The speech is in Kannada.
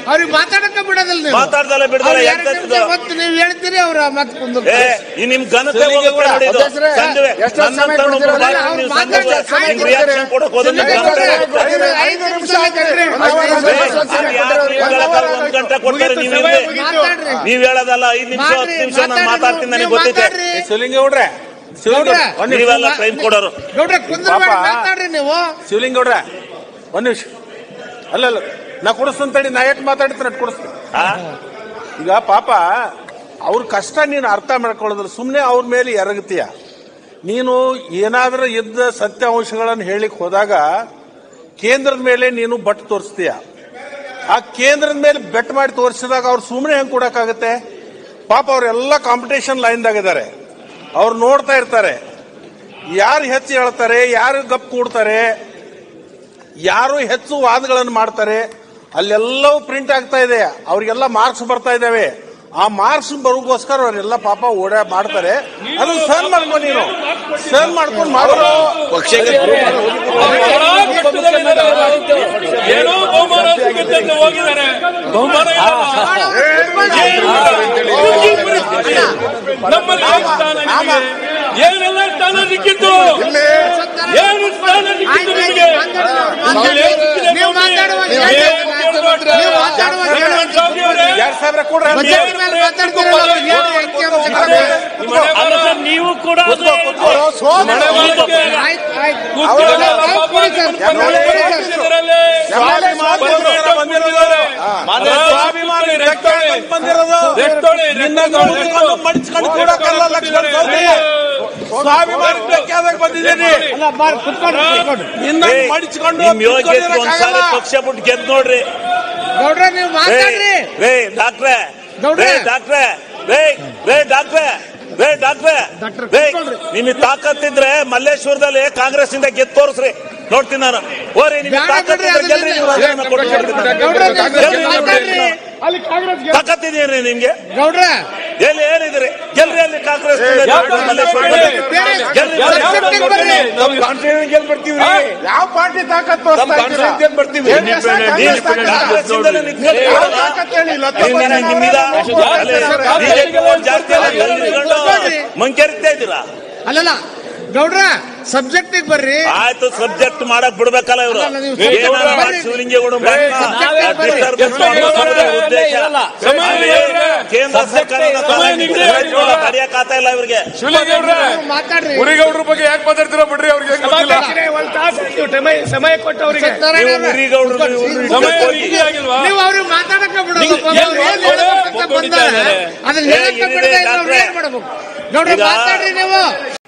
ಅವ್ರಿಗೆ ಮಾತಾಡಕ್ಕೆ ಬಿಡೋದಿಲ್ಲ ನೀವು ಮಾತಾಡ್ದಲ್ಲ ಬಿಡ್ದಲ್ಲ ಅವ್ರು ಎಂತ ಎರಡು ನಿಮಿಷ ಹೊತ್ತು ನೀವು ಹೇಳ್ತೀರಿ ಅವ್ರ ಮತ್ತೆ ಏ ಕುಂದಿರ್ತಾರೆ ಈ ನಿಮ್ ಘನತೆ ಸುಲಿಗೆ ಹೋಗುತ್ತೆ ಕೂಡ ನೋಡಿ ಇದು. ಅಧ್ಯಕ್ಷರೇ, ಸಂಜೆ ಎಷ್ಟೊತ್ತು ಸಮಯ ನನ್ನಂತವ್ನು ಒಬ್ಬ ಕೊಡ್ತೀರಲ್ಲ, ಬಾರಿ ಅವ್ರು ನೀವು ಮಾತಾಡಿ, ಸಂಜೆ ಸಮಯ ನಿಮ್ ಕೊಡ್ತಾರೆ. reaction ಕೊಡಕ್ ಹೋದ್ರೆ ನಿಮ್ ಸುಲಿಗೆ ಘನತೆ ಕೊಡ್ತಾರೆ. ಹೋಗುತ್ತೆ. ಐದು ನಿಮಿಷ ಆಯ್ತಲ್ರಿ? ಏ, ಅದು ಯಾರು ನೀವು ಹೇಳೋದಲ್ಲ, ಒಂದ್ ಗಂಟೆ ಕೊಡ್ತಾರೆ ನೀವು ಇಲ್ಲಿ. ಮಾತಾಡ್ರಿ ನೀವ್ ಹೇಳೋದಲ್ಲ ಐದ್ ನಿಮಿಷ ಹತ್ತು ನಿಮಿಷ ನಾನು ಮಾತಾಡ್ತೀನಿ ನನಗೆ ಗೊತ್ತಿದೆ ಶಿವಲಿಂಗ ಗೌಡ್ರೆ ಶಿವಲಿಂಗ ಗೌಡ್ರೆ. ಒಂದ್ ನಿಮಿಷ ನೀವೆಲ್ಲ ಟೈಮ್ ಕೊಡೋರು ಗೌಡ್ರೆ ಕುಂದ್ರಬೇಡಿ ಪಾಪ. ಮಾತಾಡ್ರಿ ನೀವು ಶಿವಲಿಂಗ ಗೌಡ್ರೆ ಒಂದ್ ನಿಮಿಷ ಅಲ್ಲ ಅಲ್ಲ ನಾ ಕೊಡಿಸ್ತಂತ ತಡಿ ನಾ ಯಾಕೆ ಮಾತಾಡ್ತೀನಿ ಅಟ್ ಕೊಡಿಸ್ತೀನಿ ಆ? ಈಗ ಪಾಪ ಅವ್ರ ಕಷ್ಟ ನೀನು ಅರ್ಥ ಮಾಡ್ಕೊಳ್ಳೋದಿಲ್ಲ ಸುಮ್ಮನೆ ಅವ್ರ ಮೇಲೆ ಎರಗತೀಯ ನೀನು ಏನಾದ್ರೂ ಇದ್ದ ಸತ್ಯಾಂಶಗಳನ್ನು ಹೇಳಿಕ್ ಹೋದಾಗ ಕೇಂದ್ರದ ಮೇಲೆ ನೀನು ಬಟ್ ತೋರಿಸ್ತೀಯ ಆ ಕೇಂದ್ರದ ಮೇಲೆ ಬೆಟ್ ಮಾಡಿ ತೋರಿಸಿದಾಗ ಅವ್ರು ಸುಮ್ಮನೆ ಹೆಂಗ್ ಕೊಡಕ್ಕಾಗತ್ತೆ ಪಾಪ ಅವರೆಲ್ಲ ಕಾಂಪಿಟೇಷನ್ ಲೈನ್ದಾಗಿದ್ದಾರೆ ಅವ್ರು ನೋಡ್ತಾ ಇರ್ತಾರೆ ಯಾರು ಹೆಚ್ಚು ಹೇಳ್ತಾರೆ ಯಾರು ಗಪ್ ಕೂಡ್ತಾರೆ ಯಾರು ಹೆಚ್ಚು ವಾದಗಳನ್ನು ಮಾಡ್ತಾರೆ ಅಲ್ಲೆಲ್ಲವೂ ಪ್ರಿಂಟ್ ಆಗ್ತಾ ಇದೆ ಅವ್ರಿಗೆಲ್ಲ ಮಾರ್ಕ್ಸ್ ಬರ್ತಾ ಇದ್ದಾವೆ ಆ ಮಾರ್ಕ್ಸ್ ಬರೋಗೋಸ್ಕರ ಅವರೆಲ್ಲ ಪಾಪ ಓಡಾ ಮಾಡ್ತಾರೆ ಅದನ್ನ ಸಹನ್ ಮಾಡ್ಕೊಂಡು ನೀನು ಸಹನ್ ಮಾಡ್ಕೊಂಡು ಮಾಡೋ ಪಕ್ಷಕ್ಕೆ ಏನೋ ಬಹುಮಾನ ಸಿಗುತ್ತೆ ಅಂತ ಹೋಗಿದ್ದಾರೆ ಬಹುಮಾನ ನಮ್ಮಲ್ಲಿ ಏನು ಸ್ಥಾನ ನಿಮಗೆ? ಏನೆಲ್ಲ ಸ್ಥಾನ ಸಿಕ್ಕಿತ್ತು ಏನು ಸ್ಥಾನ ಸಿಕ್ಕಿತ್ತು ನಿಮಗೆ ನಮ್ಮಲ್ಲಿ ಏನು ಸಿಕ್ಕಿದೆ ನೀವು ನೋಡಿ? ಮಾತಾಡುವಾಗ ನೀವು ಹೇಳಿ. ಏನು ಕೇಳ್ಬೇಡ್ರಿ? ನೀವು ಮಾತಾಡುವಾಗ ಹೇಳಿ. ರೇವಂತ್ ಸ್ವಾಮಿ ಅವರೇ, ಎರಡ್ ಸಾವಿರ ಕೊಡ್ರಿ ಅಲ್ಲಿ. ಬಜೆಟ್ ಮೇಲೆ ಮಾತಾಡ್ತೀರಲ್ಲ, ಅವ್ರಿಗೆ ಹೇಳಿ ಅಂಕಿ ಅಂಶ ಕೊಡಿ. ನಿಮ್ಮ ಮನೆ ಅಲ್ಲ ಬಾರ. ಸರ್ ನೀವು ಕೂಡ ಕೂತ್ಕೋ, ಕೂತ್ಕೋ. ಮನೆ ಬಾರಕ್ಕೆ ಆಯ್ತು, ಆಯ್ತು. ಕೂತ್ಕೊಳ್ಳಿ. ಅವ್ರು ಪಾಪ ಕೊಡಿ ಸರ್. ನಿಮ್ಮ ಮನೆ ಕೊಡಿ ಸರ್. ಬಾರಕ್ಕೆ ಸ್ವಾಭಿಮಾನಕ್ಕೋಸ್ಕರ ಬಂದಿರೋದು. ಸ್ವಾಭಿಮಾನ ರಕ್ತ ಬಂದಿರೋದು ನಿನ್ನ ಗೌರವವನ್ನು ಮಡಿಚ್ಕೊಂಡು ಕೊಡಕ್ಕಲ್ಲ ಲಕ್ಷ್ಮಣ ಸ್ವಾಮಿ. ಸ್ವಾಭಿಮಾನ ಬೇಕಾದಾಗ ಬಂದಿದ್ದೀನಿ ಅಲ್ಲ, ಬಾರ್, ಕುತ್ಕೊಳ್ರಿ, ಕುತ್ಕೊಳ್ರಿ. ನಿನ್ನ ಏ, ಮಡಿಚ್ಕೊಂಡು ನಿಮ್ ಯೋಗ್ಯತೆ ಒಂದ್ಸಾರಿ ಕೂತ್ಕೊಂಡಿರಕ್ಕಾಗಲ್ಲ. ಪಕ್ಷ ಬಿಟ್ಟು ಗೆದ್ದು ನೋಡ್ರಿ ಗೌಡ್ರೆ ನೀವು ರೇ ಮಾತಾಡ್ರಿ ರೇ ಡಾಕ್ಟ್ರೆ ಗೌಡ್ರೆ. ರೇ ಡಾಕ್ಟ್ರೆ ರೇ ರೇ ಡಾಕ್ಟ್ರೆ ರೇ ಡಾಕ್ಟ್ರೆ ಡಾಕ್ಟ್ರೆ, ರೇ ಕೂತ್ಕೊಳ್ರಿ. ನಿಮಗೆ ತಾಕತ್ತಿದ್ರೆ ಮಲ್ಲೇಶ್ವರದಲ್ಲಿ ಕಾಂಗ್ರೆಸ್ ಇಂದ ಗೆದ್ದು ತೋರಿಸ್ರಿ ನೋಡ್ತೀನಿ ನಾನು ಓರಿ ನಿಮಗೆ ಬೇಡ ತಾಕತ್ತಿದ್ರೆ ಬಿಡ್ರಿ, ಗೆಲ್ರಿ ನೀವು ರಾಜೀನಾಮೆ ಕೊಟ್ಟು ನೋಡ್ತೀನಿ ನಾನು. ಗೌಡ್ರೆ ನೀವು ಗೆಲ್ರಿ ನೀವು ಮಾತಾಡ್ರಿ ಗೆಲ್ರಿ. ತಾಕತ್ತಿದೆಯೇನ್ರಿ ನಿಮ್ಗೆ ಗೌಡ್ರೆ ಎಲ್ಲಿ ಏನಿದ್ರಿ ಗೆಲ್ರಿ ಅಲ್ಲಿ ಕಾಂಗ್ರೆಸ್ ಮಲ್ಲೇಶ್ವರದಲ್ಲಿ ಬೇರೆ ಗೆಲ್ರಿ ಸಬ್ಜೆಕ್ಟಿಗೆ ಬರ್ರಿ. ಯಾವ ಪಾರ್ಟಿ ತಾಕತ್ ತೋರಿಸ್ತಾ ಇದ್ದೀರಾ? Independent, independent ಕಾಂಗ್ರೆಸ್ ಇಂದಲೇ ನಿಂತ್ಕೊಳ್ಳಿ. ಯಾವ ತಾಕತ್ ಹೇಳಿ? ಇಲ್ಲ, ನೀವು ನನಗೆ ನಿಮ್ಮಿದ ಅಲ್ಲಿ BJP vote ಜಾಸ್ತಿ ಅಲ್ಲ, ಅಲ್ಲಿ ನಿಂತ್ಕೊಂಡು ಮಂಕೆರಿತಾ ಇದ್ದೀರಾ ಅಲ್ಲಲ್ಲ ಗೌಡ್ರ ಸಬ್ಜೆಕ್ಟಿಗೆ ಬರ್ರಿ ಆಯ್ತು ಸಬ್ಜೆಕ್ಟ್ ಮಾಡಕ್ ಬಿಡ್ಬೇಕಲ್ಲ ಇವರು ಅಲ್ಲ, ನೀವು ಏನಾರ ಬರ್ರಿ. ಮಾಡಿ ಶಿವಲಿಂಗೇಗೌಡ ನಾವೇ ಬರ್ರಿ. ಉದ್ದೇಶ ಸಮಯ ಅಲ್ಲಿ ನಿಗದಿ. ಕೇಂದ್ರ ಸರ್ಕಾರದ ಸಮಯ ನಿಗದಿ. ತಡೆಯಕ್ಕಾಗ್ತಾ ಇಲ್ಲ ಇವ್ರಿಗೆ ಶಿವಲಿಂಗೇಗೌಡ್ರೆ, ನೀವು ಮಾತಾಡ್ರಿ ಉರಿಗೌಡ್ರ ಬಗ್ಗೆ ಯಾಕೆ ಮಾತಾಡ್ತೀರಾ ಬಿಡ್ರಿ ಅವ್ರಿಗೆ ಹೆಂಗ್ ಗೊತ್ತಿಲ್ಲ ಸಮಯ ಕೊಟ್ಟು ಅವರಿಗೆ ಸತ್ಯನಾರಾಯಣ ನೀವು ಅವ್ರೆ. ಉರಿಗೌಡ್ರು, ನೀವು ಕೂತ್ಕೊಳ್ಳಿ. ಉರಿ- ಸಮಯ ಹೋಗಿ. ನಿಗದಿ ಆಗಿಲ್ವಾ ನೀವು ಅವ್ರಿಗೆ ಮಾತಾಡಕ್ಕೆ ಬಿಡೋದು ನೀವು ಅವ್ರು ಎಲ್ಲಿ ಏನ್ ಹೋಗ್ತಾರೆ? ಹೇಳ್ಬೇಕಂತ ಒಬ್ಬ ಬಂದಾಗ ಇದ್ದಾರೆ. ಅದನ್ನ ಏ, ಹೇಳಕ್ಕೆ ಇಲ್ಲಿದೆ ಬಿಡದೆ ಇದ್ರೆ ಅವ್ರು ಡಾಕ್ಟ್ರೆ. ಏನ್ ಮಾಡ್ಬೇಕು ಗೌಡ್ರೆ ಈಗ- ಮಾತಾಡ್ರಿ ನೀವು